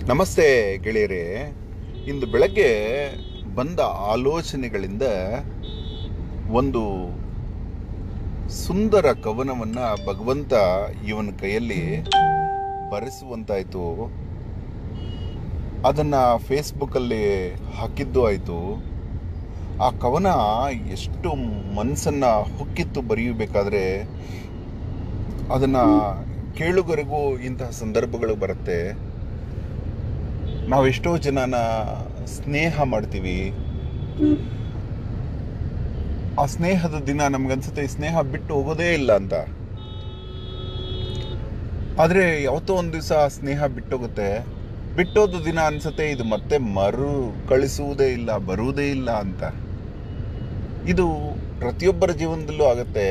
ನಮಸ್ತೆ ಗೆಳೆಯರೇ ಇಂದು ಬೆಳಗ್ಗೆ ಬಂದ ಆಲೋಚನೆಗಳಿಂದ ಒಂದು ಸುಂದರ ಕವನವನ್ನು ಭಗವಂತ ಇವನ ಕೈಯಲ್ಲಿ ಬರೆಸುವಂತಾಯಿತು ಅದನ್ನು ಫೇಸ್ಬುಕ್ಕಲ್ಲಿ ಹಾಕಿದ್ದು ಆಯಿತು ಆ ಕವನ ಎಷ್ಟು ಮನಸ್ಸನ್ನು ಹುಕ್ಕಿತ್ತು ಬರೆಯಬೇಕಾದ್ರೆ ಅದನ್ನು ಕೇಳುಗರಿಗೂ ಇಂತಹ ಸಂದರ್ಭಗಳು ಬರುತ್ತೆ ನಾವು ಎಷ್ಟೋ ಜನನ ಸ್ನೇಹ ಮಾಡ್ತೀವಿ ಆ ಸ್ನೇಹದ ದಿನ ನಮ್ಗನ್ಸುತ್ತೆ ಈ ಸ್ನೇಹ ಬಿಟ್ಟು ಹೋಗೋದೇ ಇಲ್ಲ ಅಂತ ಆದರೆ ಯಾವತ್ತೋ ಒಂದು ದಿವಸ ಸ್ನೇಹ ಬಿಟ್ಟೋಗುತ್ತೆ ಬಿಟ್ಟೋದ ದಿನ ಅನ್ಸುತ್ತೆ ಇದು ಮತ್ತೆ ಮರು ಕಳಿಸುವುದೇ ಇಲ್ಲ ಬರುವುದೇ ಇಲ್ಲ ಅಂತ ಇದು ಪ್ರತಿಯೊಬ್ಬರ ಜೀವನದಲ್ಲೂ ಆಗತ್ತೆ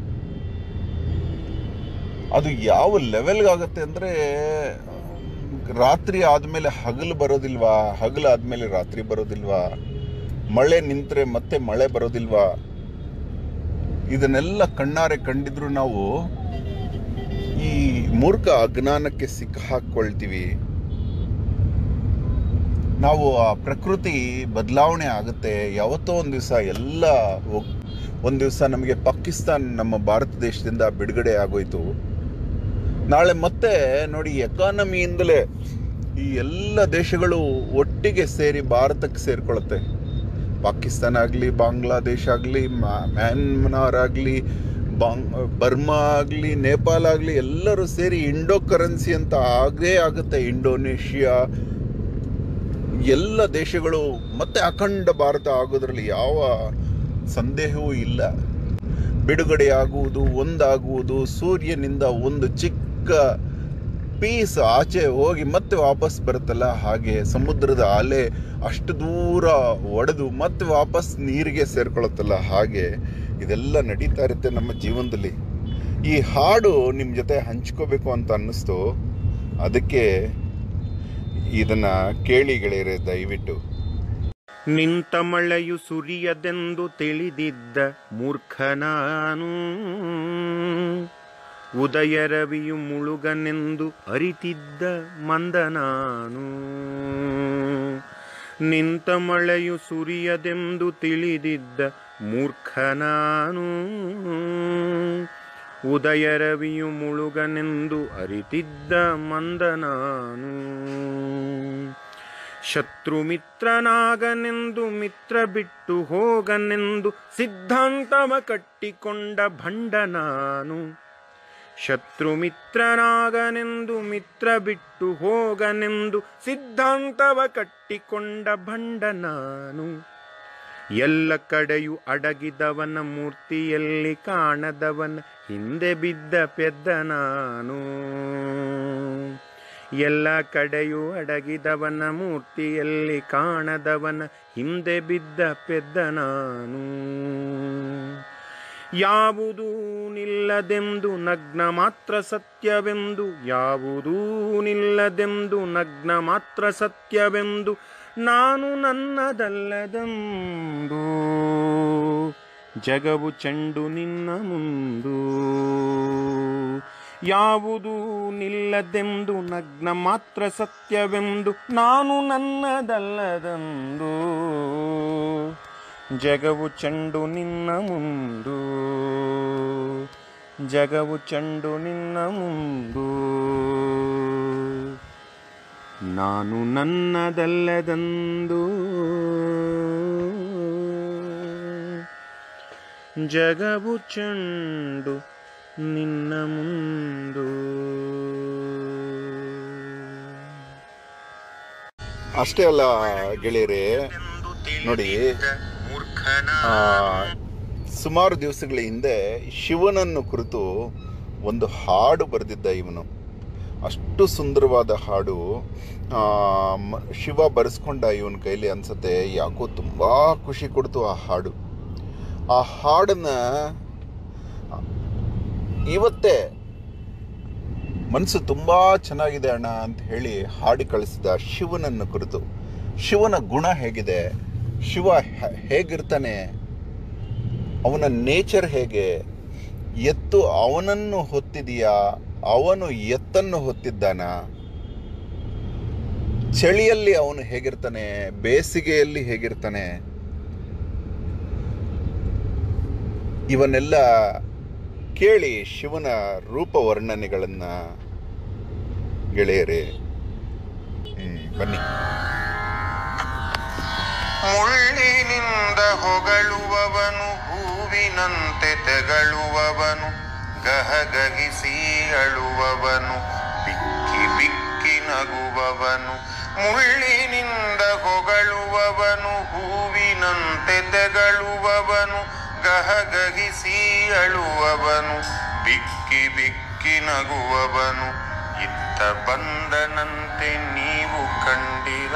ಅದು ಯಾವ ಲೆವೆಲ್ಗಾಗತ್ತೆ ಅಂದರೆ ರಾತ್ರಿ ಆದಮೇಲೆ ಹಗಲು ಬರೋದಿಲ್ವಾ ಹಗಲು ಆದಮೇಲೆ ರಾತ್ರಿ ಬರೋದಿಲ್ವಾ ಮಳೆ ನಿಂತರೆ ಮತ್ತೆ ಮಳೆ ಬರೋದಿಲ್ವಾ ಇದನ್ನೆಲ್ಲ ಕಣ್ಣಾರೆ ಕಂಡಿದ್ರು ನಾವು ಈ ಮೂರ್ಖ ಅಜ್ಞಾನಕ್ಕೆ ಸಿಕ್ಕ ಹಾಕ್ಕೊಳ್ತೀವಿ ನಾವು ಆ ಪ್ರಕೃತಿ ಬದಲಾವಣೆ ಆಗುತ್ತೆ ಯಾವತ್ತೋ ಒಂದು ದಿವಸ ಎಲ್ಲ ಒಂದು ದಿವಸ ನಮಗೆ ಪಾಕಿಸ್ತಾನ್ ನಮ್ಮ ಭಾರತ ದೇಶದಿಂದ ಬಿಡುಗಡೆ ಆಗೋಯ್ತು ನಾಳೆ ಮತ್ತೆ ನೋಡಿ ಎಕಾನಮಿಯಿಂದಲೇ ಈ ಎಲ್ಲ ದೇಶಗಳು ಒಟ್ಟಿಗೆ ಸೇರಿ ಭಾರತಕ್ಕೆ ಸೇರಿಕೊಳ್ಳುತ್ತೆ ಪಾಕಿಸ್ತಾನ ಆಗಲಿ ಬಾಂಗ್ಲಾದೇಶ ಆಗಲಿ ಮ್ಯಾನ್ಮಾರ್ ಆಗಲಿ ಬಾಂಗ್ ಬರ್ಮಾ ಆಗಲಿ ನೇಪಾಳ ಆಗಲಿ ಎಲ್ಲರೂ ಸೇರಿ ಇಂಡೋ ಕರೆನ್ಸಿ ಅಂತ ಆಗೇ ಆಗುತ್ತೆ ಇಂಡೋನೇಷಿಯಾ ಎಲ್ಲ ದೇಶಗಳು ಮತ್ತೆ ಅಖಂಡ ಭಾರತ ಆಗೋದ್ರಲ್ಲಿ ಯಾವ ಸಂದೇಹವೂ ಇಲ್ಲ ಬಿಡುಗಡೆಯಾಗುವುದು ಒಂದಾಗುವುದು ಸೂರ್ಯನಿಂದ ಒಂದು ಚಿಕ್ಕ ಪೀಸ್ ಆಚೆ ಹೋಗಿ ಮತ್ತೆ ವಾಪಸ್ ಬರುತ್ತಲ್ಲ ಹಾಗೆ ಸಮುದ್ರದ ಅಲೆ ಅಷ್ಟು ದೂರ ಒಡೆದು ಮತ್ತೆ ವಾಪಸ್ ನೀರಿಗೆ ಸೇರ್ಕೊಳ್ಳುತ್ತಲ್ಲ ಹಾಗೆ ಇದೆಲ್ಲ ನಡೀತಾ ಇರುತ್ತೆ ನಮ್ಮ ಜೀವನದಲ್ಲಿ ಈ ಹಾಡು ನಿಮ್ಮ ಜೊತೆ ಹಂಚ್ಕೋಬೇಕು ಅಂತ ಅನ್ನಿಸ್ತು ಅದಕ್ಕೆ ಇದನ್ನ ಕೇಳಿ ಗೆಳೆಯರೆ ದಯವಿಟ್ಟು ನಿಂತ ಮಳೆಯು ಸುರಿಯದೆಂದು ತಿಳಿದಿದ್ದ ಮೂರ್ಖ ನಾನು ಉದಯ ರವಿಯು ಮುಳುಗನೆಂದು ಅರಿತಿದ್ದ ಮಂದ ನಾನು ನಿಂತ ಮಳೆಯು ಸುರಿಯದೆಂದು ತಿಳಿದಿದ್ದ ಮೂರ್ಖ ನಾನು ಉದಯ ರವಿಯು ಮುಳುಗನೆಂದು ಅರಿತಿದ್ದ ಮಂದ ನಾನು ಶತ್ರು ಮಿತ್ರನಾಗನೆಂದು ಮಿತ್ರ ಬಿಟ್ಟು ಹೋಗನೆಂದು ಸಿದ್ಧಾಂತವ ಕಟ್ಟಿಕೊಂಡ ಭಂಡ ನಾನು ಶತ್ರು ಮಿತ್ರನಾಗನೆಂದು ಮಿತ್ರ ಬಿಟ್ಟು ಹೋಗನೆಂದು ಸಿದ್ಧಾಂತವ ಕಟ್ಟಿಕೊಂಡ ಭಂಡ ನಾನು ಎಲ್ಲ ಕಡೆಯು ಅಡಗಿದವನ ಮೂರ್ತಿಯಲ್ಲಿ ಕಾಣದವನ ಹಿಂದೆ ಬಿದ್ದ ಪೆದ್ದ ನಾನು ಎಲ್ಲ ಕಡೆಯೂ ಅಡಗಿದವನ ಮೂರ್ತಿಯಲ್ಲಿ ಕಾಣದವನ ಹಿಂದೆ ಬಿದ್ದ ಪೆದ್ದ ನಾನು ಯಾವುದೂ ನಿಲ್ಲದೆಂದು ನಗ್ನ ಮಾತ್ರ ಸತ್ಯವೆಂದು ಯಾವುದೂ ನಿಲ್ಲದೆಂದು ನಗ್ನ ಮಾತ್ರ ಸತ್ಯವೆಂದು ನಾನು ನನ್ನದಲ್ಲದೆಂದು ಜಗವು ಚೆಂಡು ನಿನ್ನ ಮುಂದು ಯಾವುದೂ ನಿಲ್ಲದೆಂದು ನಗ್ನ ಮಾತ್ರ ಸತ್ಯವೆಂದು ನಾನು ನನ್ನದಲ್ಲದೆಂದು ಜಗವು ಚೆಂಡು ನಿನ್ನ ಮುಂದು ಜಗವು ಚೆಂಡು ನಿನ್ನ ಮುಂದು ನಾನು ನನ್ನದಲ್ಲದಂದು ಜಗವು ಚೆಂಡು ನಿನ್ನ ಮುಂದು ಅಷ್ಟೇ ಅಲ್ಲ ಗೆಳೆಯರೇ ನೋಡಿ ಆ, ಸುಮಾರು ದಿವಸಗಳ ಹಿಂದೆ ಶಿವನನ್ನು ಕುರಿತು ಒಂದು ಹಾಡು ಬರೆದಿದ್ದ ಇವನು ಅಷ್ಟು ಸುಂದರವಾದ ಹಾಡು ಆ, ಮ- ಶಿವ ಬರೆಸ್ಕೊಂಡ ಇವನ ಕೈಲಿ ಅನ್ಸತ್ತೆ ಯಾಕೋ ತುಂಬ ಖುಷಿ ಕೊಡ್ತು ಆ ಹಾಡು ಆ ಹಾಡನ್ನ ಇವತ್ತೇ ಮನಸ್ಸು ತುಂಬ ಚೆನ್ನಾಗಿದೆ ಅಣ್ಣ ಅಂತ ಹೇಳಿ ಹಾಡಿ ಕಳಿಸಿದ ಶಿವನನ್ನು ಕುರಿತು ಶಿವನ ಗುಣ ಹೇಗಿದೆ ಶಿವ ಹೆ- ಹೇಗಿರ್ತಾನೆ ಅವನ ನೇಚರ್ ಹೇಗೆ ಎತ್ತು ಅವನನ್ನು ಹೊತ್ತಿದೆಯಾ ಅವನು ಎತ್ತನ್ನು ಹೊತ್ತಿದ್ದಾನ ಚಳಿಯಲ್ಲಿ ಅವನು ಹೇಗಿರ್ತಾನೆ ಬೇಸಿಗೆಯಲ್ಲಿ ಹೇಗಿರ್ತಾನೆ ಇವನ್ನೆಲ್ಲ ಕೇಳಿ ಶಿವನ ರೂಪ ವರ್ಣನೆಗಳನ್ನ ಗೆಳೆಯರೇ ಹ್ಮ್, ಬನ್ನಿ ಮುಳ್ಳಿನಿಂದ ಹೊಗಳುವವನು ಹೂವಿನಂತೆ ತೆಗಳುವವನು ಗಹಗಹಿಸಿ ಅಳುವವನು ಬಿಕ್ಕಿ ಬಿಕ್ಕಿ ನಗುವವನು ಮುಳ್ಳಿನಿಂದ ಹೊಗಳುವವನು ಹೂವಿನಂತೆ ತೆಗಳುವವನು ಗಹಗಹಿಸಿ ಅಳುವವನು ಬಿಕ್ಕಿ ಬಿಕ್ಕಿ ನಗುವವನು ಇತ್ತ ಬಂದನಂತೆ ನೀವು ಕಂಡಿರ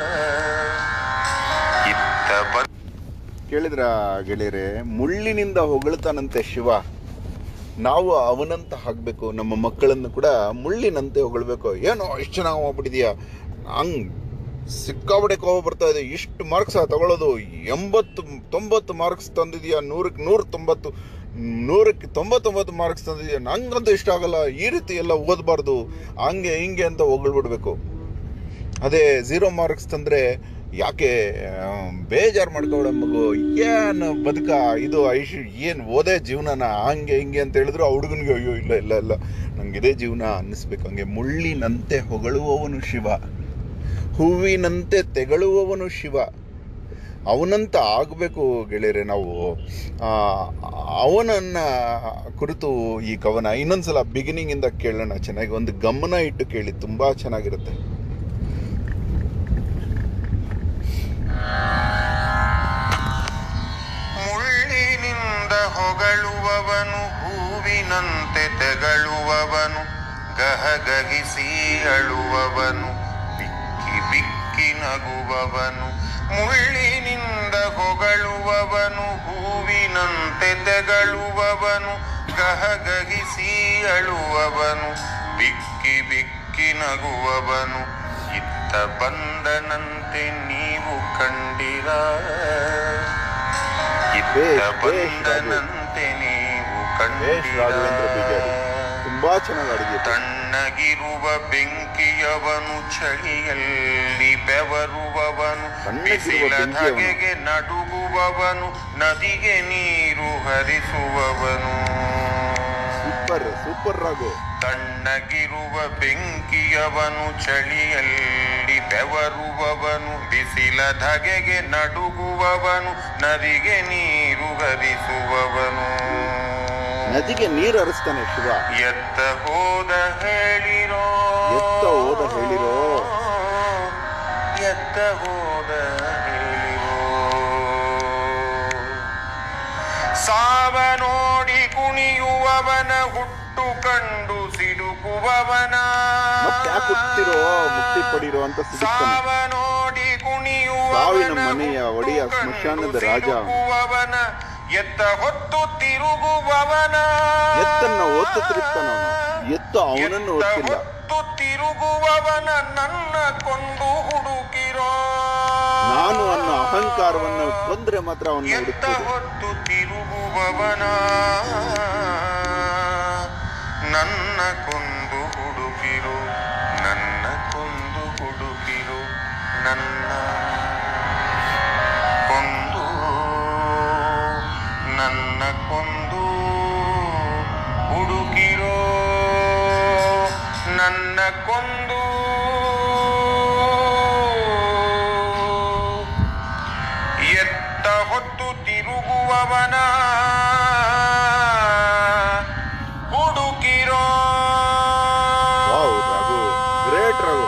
ಇತ್ತ ಬಂದ ಕೇಳಿದ್ರ ಗೆಳೆಯರೆ ಮುಳ್ಳಿನಿಂದ ಹೊಗಳ್ತಾನಂತೆ ಶಿವ ನಾವು ಅವನಂತ ಆಗ್ಬೇಕು ನಮ್ಮ ಮಕ್ಕಳನ್ನು ಕೂಡ ಮುಳ್ಳಿನಂತೆ ಹೊಗಳ್ಬೇಕು ಏನೋ ಇಷ್ಟು ಚೆನ್ನಾಗಿ ಹೋಗ್ಬಿಟ್ಟಿದ್ಯಾ ಹಂಗ್ ಸಿಕ್ಕಾಬಡೆ ಕೋಪ ಬರ್ತಾ ಇದೆ ಇಷ್ಟು ಮಾರ್ಕ್ಸ್ ತಗೊಳ್ಳೋದು ಎಂಬತ್ತು ತೊಂಬತ್ತು ಮಾರ್ಕ್ಸ್ ತಂದಿದ್ಯಾ ನೂರಕ್ಕೆ ನೂರ ತೊಂಬತ್ತು ನೂರಕ್ಕೆ ತೊಂಬತ್ತೊಂಬತ್ತು ಮಾರ್ಕ್ಸ್ ತಂದಿದ್ಯಾ ನಂಗಂತೂ ಇಷ್ಟ ಆಗಲ್ಲ ಈ ರೀತಿ ಎಲ್ಲ ಓದಬಾರ್ದು ಹಂಗೆ ಹಿಂಗೆ ಅಂತ ಹೊಗಳ್ಬಿಡ್ಬೇಕು ಅದೇ ಝೀರೋ ಮಾರ್ಕ್ಸ್ ತಂದ್ರೆ ಯಾಕೆ ಬೇಜಾರು ಮಾಡ್ಕೊಬೇಡ ಮಗು ಏನು ಬದುಕ ಇದು ಐಶ್ ಏನು ಓದೇ ಜೀವನನ ಹಂಗೆ ಹಿಂಗೆ ಅಂತ ಹೇಳಿದ್ರು ಆ ಹುಡುಗನಿಗೆ ಅಯ್ಯೋ ಇಲ್ಲ ಇಲ್ಲ ಇಲ್ಲ ನಂಗೆ ಇದೇ ಜೀವನ ಅನ್ನಿಸ್ಬೇಕು ಹಂಗೆ ಮುಳ್ಳಿನಂತೆ ಹೊಗಳುವವನು ಶಿವ ಹೂವಿನಂತೆ ತೆಗಳುವವನು ಶಿವ ಅವನಂತ ಆಗಬೇಕು ಗೆಳೆಯರೆ ನಾವು ಆ, ಅವನನ್ನ ಕುರಿತು ಈ ಕವನ ಇನ್ನೊಂದ್ಸಲ ಬಿಗಿನಿಂಗ್ ಇಂದ ಕೇಳೋಣ ಚೆನ್ನಾಗಿ ಒಂದು ಗಮನ ಇಟ್ಟು ಕೇಳಿ ತುಂಬಾ ಚೆನ್ನಾಗಿರುತ್ತೆ ಮುಳ್ಳಿನಿಂದ ಹೊಗಳುವವನು ಹೂವಿನಂತೆ ತೆಗಳುವವನು ಗಹಗಹಿಸಿ ಅಳುವವನು ಬಿಕ್ಕಿ ಬಿಕ್ಕಿ ನಗುವವನು ಮುಳ್ಳಿನಿಂದ ಹೊಗಳುವವನು ಹೂವಿನಂತೆ ತೆಗಳುವವನು ಗಹಗಹಿಸಿ ಅಳುವವನು ಬಿಕ್ಕಿ ಬಿಕ್ಕಿ ನಗುವವನು ಇತ್ತ ಬಂದನಂತೆ ನೀವು ಕಂಡಿರ ಇತ್ತ ಬೇಷ್, ಬೇಷ್ ರಾಘು. ಬಂದನಂತೆ ನೀವು ಬೇಷ್ ರಾಘವೇಂದ್ರ ಬೀಜಾರಿ ತುಂಬಾ ಚೆನ್ನಾಗಿ ಆಡಿದ್ಯ ತಣ್ಣಗಿರುವ ಬೆಂಕಿಯವನು ಚಳಿಯಲ್ಲಿ ಬೆವರುವವನು ತಣ್ಣಗಿರುವ ಬಿಸಿಲ ಬೆಂಕಿಯವನು. ಧಗೆಗೆ ನಡುಗುವವನು ನದಿಗೆ ನೀರು ಹರಿಸುವವನು ಸೂಪರ್ ಸೂಪರ್ ರಾಗು ತಣ್ಣಗಿರುವ ಬೆಂಕಿಯವನು ಚಳಿಯಲ್ಲಿ ಬೆವರುವವನು ಬಿಸಿಲ ಧಗೆಗೆ ನಡುಗುವವನು ನದಿಗೆ ನೀರು ಹರಿಸುವವನು ನದಿಗೆ ನೀರು ಹರಿಸ್ತಾನೆ ಶಿವ ಎತ್ತ ಹೋದ ಹೇಳಿರೋ ಎತ್ತ ಹೋದ ಹೇಳಿರೋ. ಎತ್ತ ಹೋದ ಹೇಳಿರೋ ಸಾವ ನೋಡಿ ಕುಣಿಯುವವನ ಹುಟ್ಟು ಕಂಡು ಸಿಡುಕುವವನ ಮತ್ತೆ ಯಾಕೆ ಹುಟ್ಟಿರೋ ಮುಕ್ತಿ ಪಡಿರೋ ಅಂತ ಸಿಗುತ್ತಾನೆ ಸಾವ ನೋಡಿ ಕುಣಿಯುವವನ ಸಾವಿನ ಮನೆಯ ಒಡೆಯ ಹುಟ್ಟು ಕಂಡು ಸ್ಮಶಾನದ ರಾಜ. ಸಿಡುಕುವವನ ಎತ್ತ ಹೊತ್ತು ತಿರುಗುವವನ ಎತ್ತನ್ನ ಒತ್ತುತ್ತಿರುತ್ತಾನ ಅವನು ಎತ್ತು ಅವನನ್ನು ಎತ್ತ ಒತ್ತಿಲ್ಲ ಹೊತ್ತು ತಿರುಗುವವನ ನನ್ನ ಕೊಂದು ಹುಡುಕಿರೋ ನಾನು ಅನ್ನೋ ಅಹಂಕಾರವನ್ನು ಕೊಂದ್ರೆ ಮಾತ್ರ ಅವನ್ನ ಎತ್ತ ಹುಡುಕ್ಬೋದು ಹೊತ್ತು ತಿರುಗುವವನ ನನ್ನ ಕೊಂದು ಹುಡುಕಿರು ನನ್ನ ಕೊಂದು ಹುಡುಕಿರು ನನ್ನ ಕೊಂದು ನನ್ನ ಕೊಂದು ಹುಡುಕಿರೋ ನನ್ನ ಕೊಂದು ಎತ್ತ ಹೊತ್ತು ತಿರುಗುವವನ ಹುಡುಕಿರೋ ವಾವ್, ರಘು. Great, ರಘು.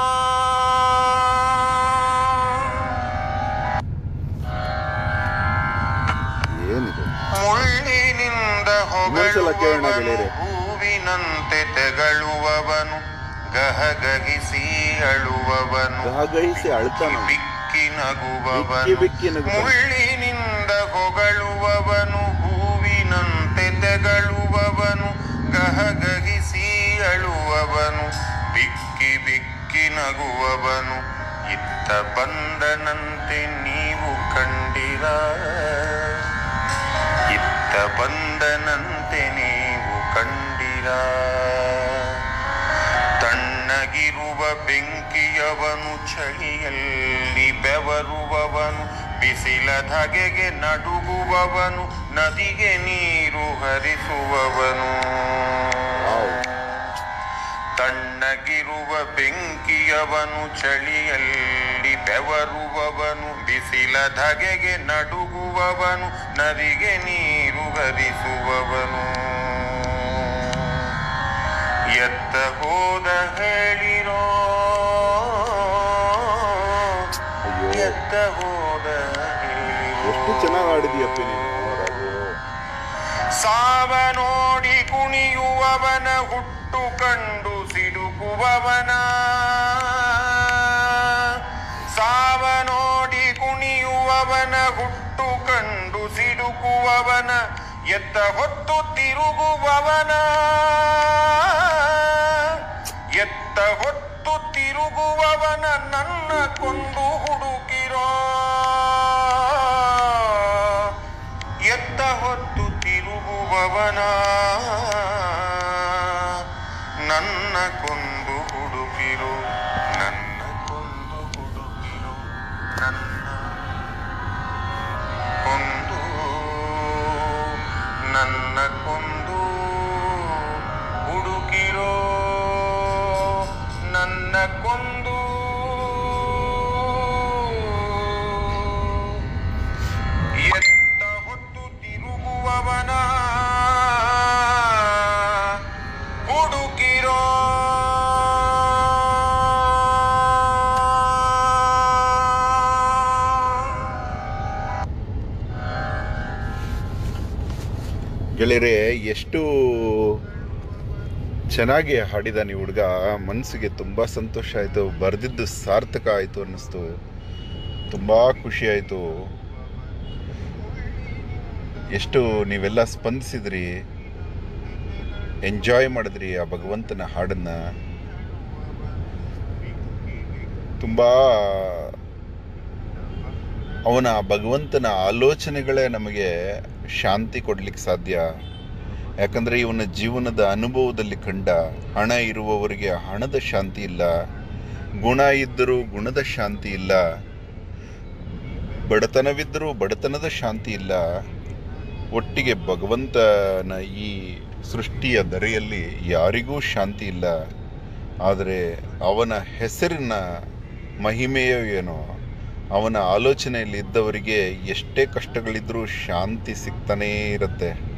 ಏನಿದು ಮುಳ್ಳಿನಿಂದ ಇನ್ನೊಂದ್ಸಲ ಕೇಳೋಣ ಹೊಗಳುವವನು ಗೆಳೆಯರೆ. ಹೂವಿನಂತೆ ತೆಗಳುವವನು ಗಹಗಹಿಸಿ ಅಳುವವನು ಗಹಗಹಿಸಿ ಅಳ್ತಾನ ಬಿಕ್ಕಿ ನಗುವವನು ಬಿಕ್ಕಿ ಬಿಕ್ಕಿ ನಗುತ್ತಾನೆ. ಮುಳ್ಳಿನಿಂದ ಹೊಗಳುವವನು ಹೂವಿನಂತೆ ತೆಗಳುವವನು ಗಹಗಹಿಸಿ ಅಳುವವನು ಬಿಕ್ಕಿ ಬಿಕ್ಕಿ ನಗುವವನು ಇತ್ತ ಬಂದನಂತೆ ನೀವು ಕಂಡಿರ ಇತ್ತ ಬಂದನಂತೆ ನೀವು ಕಂಡಿರ ತಣ್ಣಗಿರುವ ತಣ್ಣಗಿರುವ ಬೆಂಕಿಯವನು ಚಳಿಯಲ್ಲಿ ಬೆವರುವವನು ಬಿಸಿಲ ಧಗೆಗೆ ನಡುಗುವವನು ನದಿಗೆ ನೀರು ಹರಿಸುವವನು ತಣ್ಣಗಿರುವ ಬೆಂಕಿಯವನು ಚಳಿಯಲ್ಲಿ ಬೆವರುವವನು ಬಿಸಿಲ ಧಗೆಗೆ ನಡುಗುವವನು ನದಿಗೆ ನೀರು ಹರಿಸುವವನು ಎತ್ತ ಹೋದ ಹೇಳಿರೋ ಅಯ್ಯೋ. ಎತ್ತ ಹೋದ ಹೇಳಿರೋ ಎಷ್ಟು ಚೆನ್ನಾಗಿ ಆಡಿದೀಯಪ್ಪ ನೀನು ರಘು ಸಾವ ನೋಡಿ ಕುಣಿಯುವವನ ಹುಟ್ಟು ಕಂಡು ಸಿಡುಕುವವನ ಸಾವ ನೋಡಿ ಕುಣಿಯುವವನ ಹುಟ್ಟು ಕಂಡು ಸಿಡುಕುವವನ ಎತ್ತ ಹೊತ್ತು ತಿರುಗುವವನ ಎತ್ತ ಹೊತ್ತು ತಿರುಗುವವನ ನನ್ನ ಕೊಂದು ಹುಡುಕಿರೋ ಎತ್ತ ಹೊತ್ತು ತಿರುಗುವವನ ನನ್ನ ಕೊಂದು ಹುಡುಕಿರು ನನ್ನ ಕೊಂದು ಹುಡುಕಿರು ನನ್ನ ಕೊಂದು ನನ್ನ ಕೊಂದು ಹುಡುಕಿರೋ ನನ್ನ ಕೊಂದು ಎತ್ತ ಹೊತ್ತು ತಿರುಗುವವನ ಹುಡುಕಿರೋ ಗೆಳೆಯರೆ ಎಷ್ಟು ಚೆನ್ನಾಗಿ ಹಾಡಿದ ಈ ಹುಡುಗ ಮನಸ್ಸಿಗೆ ತುಂಬ ಸಂತೋಷ ಆಯಿತು ಬರೆದಿದ್ದು ಸಾರ್ಥಕ ಆಯಿತು ಅನ್ನಿಸ್ತು ತುಂಬ ಖುಷಿ ಆಯಿತು ಎಷ್ಟು ನೀವೆಲ್ಲ ಸ್ಪಂದಿಸಿದ್ರಿ ಎಂಜಾಯ್ ಮಾಡಿದ್ರಿ ಆ ಭಗವಂತನ ಹಾಡನ್ನ ತುಂಬ ಅವನ ಭಗವಂತನ ಆಲೋಚನೆಗಳೇ ನಮಗೆ ಶಾಂತಿ ಕೊಡ್ಲಿಕ್ಕೆ ಸಾಧ್ಯ ಯಾಕಂದ್ರೆ ಇವನ ಜೀವನದ ಅನುಭವದಲ್ಲಿ ಕಂಡ ಹಣ ಇರುವವರಿಗೆ ಹಣದ ಶಾಂತಿ ಇಲ್ಲ ಗುಣ ಇದ್ದರೂ ಗುಣದ ಶಾಂತಿ ಇಲ್ಲ ಬಡತನವಿದ್ದರೂ ಬಡತನದ ಶಾಂತಿ ಇಲ್ಲ ಒಟ್ಟಿಗೆ ಭಗವಂತನ ಈ ಸೃಷ್ಟಿಯ ಧರೆಯಲ್ಲಿ ಯಾರಿಗೂ ಶಾಂತಿ ಇಲ್ಲ ಆದರೆ ಅವನ ಹೆಸರಿನ ಮಹಿಮೆಯೋ ಏನೋ ಅವನ ಆಲೋಚನೆಯಲ್ಲಿ ಇದ್ದವರಿಗೆ ಎಷ್ಟೇ ಕಷ್ಟಗಳಿದ್ರೂ ಶಾಂತಿ ಸಿಗ್ತಾನೇ ಇರುತ್ತೆ